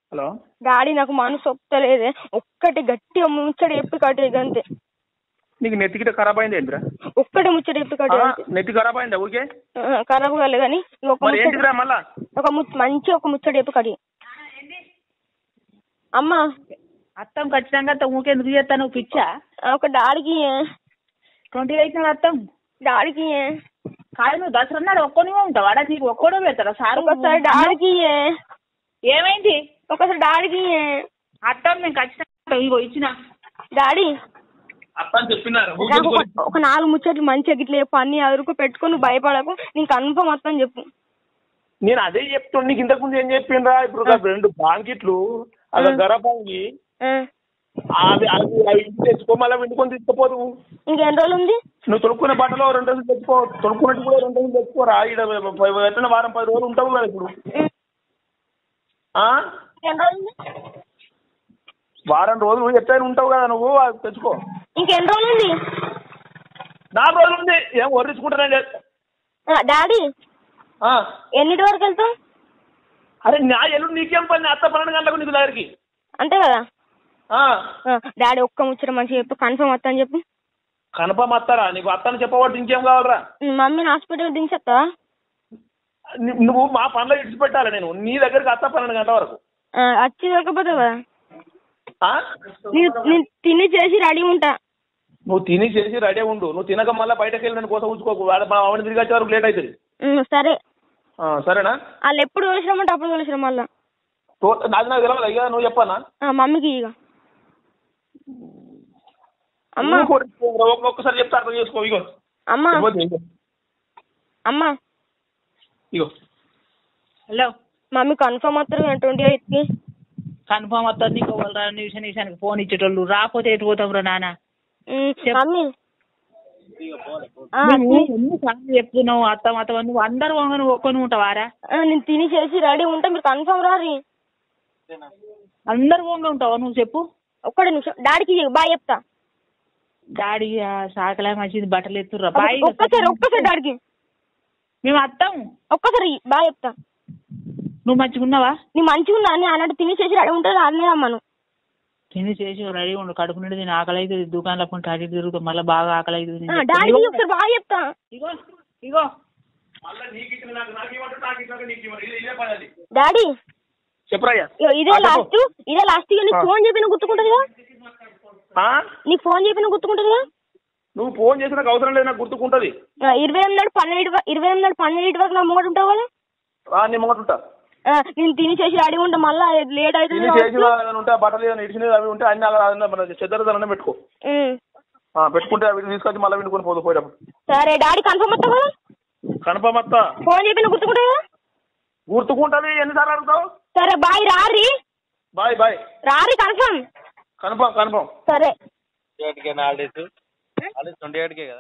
Hello daddy నాకు మనసు ఒప్పుతలేదే ఒక్కటి గట్టిగా ముచ్చట చెప్పి కట్టే అంతే నీకు నెత్తి గిట్ట ఖరాబ్ అయింది ఏంటిరా ఒక్కటి ముచ్చట చెప్పి ఆ, కట్టే అంతే నెత్తి ఖరాబ్ అయిందా ఊరికే ఆ, ఖరాబ్ కాలే కానీ ఇక ఒక మరి ముచ్చట ఏంటిదిరా మళ్ళా ఒక ము మంచి ఒక ముచ్చట చెప్పి కడి అమ్మా అత్తం ఖచ్చితంగా అత్తం ఊకెందుకు చేస్తాను పిచ్చా ఆ, ఒక డాడీకి ట్వంటీ ఎయిట్ అత్తం డాడీకి కాదు నువ్వు దసరా నాడు ఒక్కనివే ఉంటావు అడా నీకు ఒక్కడో పెడతారా సార్ ఒకసారి డాడీకి ఏమైంది ఒకసారి డాడీకి అత్తం నేను ఖచ్చితంగా ఇగో ఇచ్చిన డాడీ అప్పని చెప్పినారు నాకు ఒక ఒక నాలుగు ముచ్చట్లు మంచిగా గిట్ల చెప్పు అన్ని అదురుకు పెట్టుకొని నువ్వు భయపడకు నీకు కన్ఫర్మ్ మొత్తం చెప్పు నేను అదే చెప్తున్నా నీకు ఇంతకు ముందు ఏం చెప్పిండ్రా ఇప్పుడు ఒక రెండు బాంకిట్లు అది గరబాంగి ఆ, అవి అవి అవి ఇంటికి తెచ్చుకో మళ్ళీ వండుకొని తీసుకుపోదు ఇంకెన్ని రోజులు ఉంది నువ్వు తొడుక్కునే బట్టలో రెండు రోజులు తెచ్చుకో తొడుక్కున్నట్టు కూడా రెండు రోజులు తెచ్చుకోరా ఇక్కడ ఎట్లా వారం పది రోజులు ఉంటావు కదా ఇప్పుడు ఉం. ఆ? ఇంకెన్ని రోజులు ఉంది వారం రోజులు ఎట్లయినా ఉంటావు కదా నువ్వు అది తెచ్చుకో ఇంకెన్ని రోజులు ఉంది నాలుగు రోజులు ఉంది ఏం వర్రించుకుంటానే ఆ, డాడీ ఎన్నిటి వరకు వెళ్తావు అరే నా ఎల్లుండి నీకేం పని అత్త పన్నెండు గంటలకు నీకు దగ్గరికి అంతే కదా ఆ. ఆ, డాడీ ఒక్క ముచ్చట మంచిగా చెప్పు కన్ఫర్మ్ వస్తా అని చెప్పు కన్ఫర్మ్ అత్తారా నీకు అత్తని చెప్పబట్టి ఇంకేం కావాలరా ఉం, మమ్మీని హాస్పిటల్ దించేస్తావా ని- నువ్వు మా పనిలో ఇడిచిపెట్టాలి నేను నీ దగ్గరికి అత్త పన్నెండు గంటల వరకు ఆ, వచ్చి దొరకపోతావు కదా ఆ? నేను నేను తిని చేసి రెడీ ఉంటా నువ్వు తిని చేసి రెడీ ఉండు నువ్వు తినక మళ్ళీ బయటకు వెళ్ళి నన్ను కోసం ఉంచుకోకు వాడు మా ఆవిడ తిరిగి వచ్చే వరకు లేట్ అవుతుంది ఉం, సరే ఆ, సరేనా వాళ్ళు ఎప్పుడు తోలిసినామంటే అప్పుడు తోలిసినాం మళ్ళా తో- నాది నాకు తెలియదు ఇక నువ్వు చెప్పనా ఆ, మమ్మీకి ఇక అమ్మా నువ్వు కూడా ఒక్క- ఒక్కసారి చెప్తే అర్థం చేసుకో ఇగో అమ్మా ఇవ్వద్దు, ఇగో అమ్మా ఇగో హలో మమ్మీ కన్ఫర్మ్ వస్తారు ట్వంటీ ఎయిత్కి కన్ఫర్మ్ వస్తుంది నీకు వాళ్ళు రా నిమిషం నిమిషానికి ఫోన్ ఇచ్చేటోళ్ళు రాకపోతే ఎటు పోతాం రా నాన్న ఉం, చెప్పు. మమ్మీ ఆ, నువ్వు తిని- ఎన్నిసార్లు చెప్తున్నావు అత్తం అత్తం నువ్వు అందరు వంగ నువ్వు ఒక్కని ఉంటావారా ఆ, నేను తిని చేసి రెడీ ఉంటా మీరు కన్ఫర్మ్ రారి అందరు వంగ ఉంటావా నువ్వు చెప్పు ఒక్కడే నిమిషం డాడీకి బాయ్ చెప్తా డాడీ సాకలా మంచిది బట్టలు ఎత్తుర్రా బాయ్ ఒక్కసారి ఒక్కసారి డాడీకి మేము అత్తం ఒక్కసారి బాయ్ చెప్తా నువ్వు మంచిగా ఉన్నావా నీ మంచిగా ఉన్నా అని అన్నట్టు తిని చేసి రెడీ ఉంటుంది అన్నీ రమ్మను తిని చేసి రెడీ ఉండు కడుపు నిండి నేను ఆకలి అవుతుంది దుకాణంలో కొంటే అటు ఇటు తిరుగుతా మళ్ళీ బాగా ఆకలి అవుతుంది ఆ, నేను డాడీకి చెప్తా. ఒకసారి బాయ్ చెప్తా ఇగో ఇగో డాడీ చెప్పరాయ్యా ఇగో ఇదే ఆ, చెప్పు. లాస్ట్ ఇదే లాస్ట్ ఇక నీకు ఆ. ఫోన్ చెప్పిన గుర్తుకుంటుంది కదా ఆ? నీకు ఫోన్ చెప్పిన గుర్తుకుంటుంది కదా నువ్వు ఫోన్ చేసి నాకు అవసరం లేదు నాకు గుర్తుకుంటది ఆ, ఇరవై ఎనిమిది నాడు పన్నెండు వ- ఇరవై ఎనిమిది నాడు పన్నెండు వరకు నా ముంగట ఉంటావు కదా ఆ, నీ ముంగట ఆ, నేను తిని చేసి రెడీ ఉంటా మళ్ళీ లేట్ అవుతుంది తిని కావచ్చు. చేసిన ఏమైనా ఉంటే ఆ బట్టలు ఏమైనా ఇడిచినవి అవి ఉంటే అన్ని అలా అలా మన చెద్దరదననే పెట్టుకో ఉం. ఆ, పెట్టుకుంటే అవి తీసుకొచ్చి మళ్ళీ వినుకొని పోదు పోయేటప్పుడు సరే డాడీ కన్ఫర్మ్ వస్తావు కదా కన్ఫర్మ్ అత్త ఫోన్ చెప్పిన గుర్తుకుంటుంది కదా గుర్తుకుంటది ఎన్నిసార్లు అడుగుతావు సరే బాయ్ రారి బాయ్ బాయ్ రారి కన్ఫర్మ్ కన్ఫర్మ్ కన్ఫర్మ్ సరే ట్వంటీ ఎయిట్కే హాలిడేస్ హాలిడేస్ ట్వంటీ ఎయిట్కే కదా